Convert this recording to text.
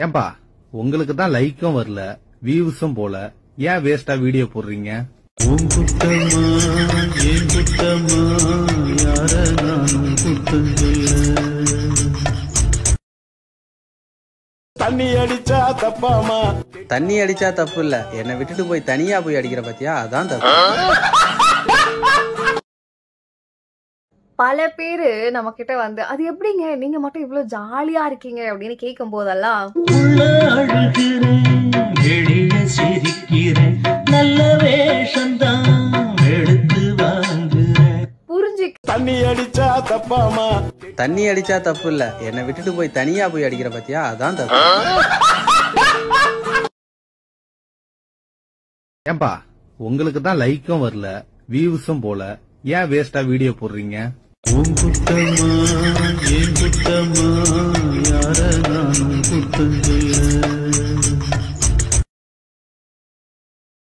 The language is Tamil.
ஏன்பா உங்களுக்கு தான் லைக்கும் வரல வியூஸும் போல ஏன் வேஸ்டா வீடியோ போடுறீங்க உன் குத்தமா ஏன் குத்தமா யார நானும் குத்தம் சொல்ல தண்ணி அடிச்சா தப்பாமா தண்ணி அடிச்சா தப்பு இல்ல என்னை விட்டுட்டு போய் தனியா போய் அடிக்கிற பத்தியா அதான் தப்பு பல பேரு நம்ம கிட்ட வந்து அது எப்படிங்க நீங்க மட்டும் இவ்வளவு ஜாலியா இருக்கீங்க அப்படின்னு கேட்கும் போதெல்லாம் உள்ள அழுகிறேன் வெளிய சிரிக்கிறேன் நல்ல வேஷம்தான் எடுத்து வாங்குறேன் புரிஞ்சு தண்ணி அடிச்சா தப்பாமா தண்ணி அடிச்சா தப்பு இல்ல என்னை விட்டுட்டு போய் தனியா போய் அடிக்கிற பத்தியா அதான் தப்பு ஏன்பா உங்களுக்கு தான் லைக்கும் வரல வியூஸும் போல ஏன் வேஸ்டா வீடியோ போடுறீங்க உன் குத்தமா ஏன் குத்தமா யார நானும் குத்தம் சொல்ல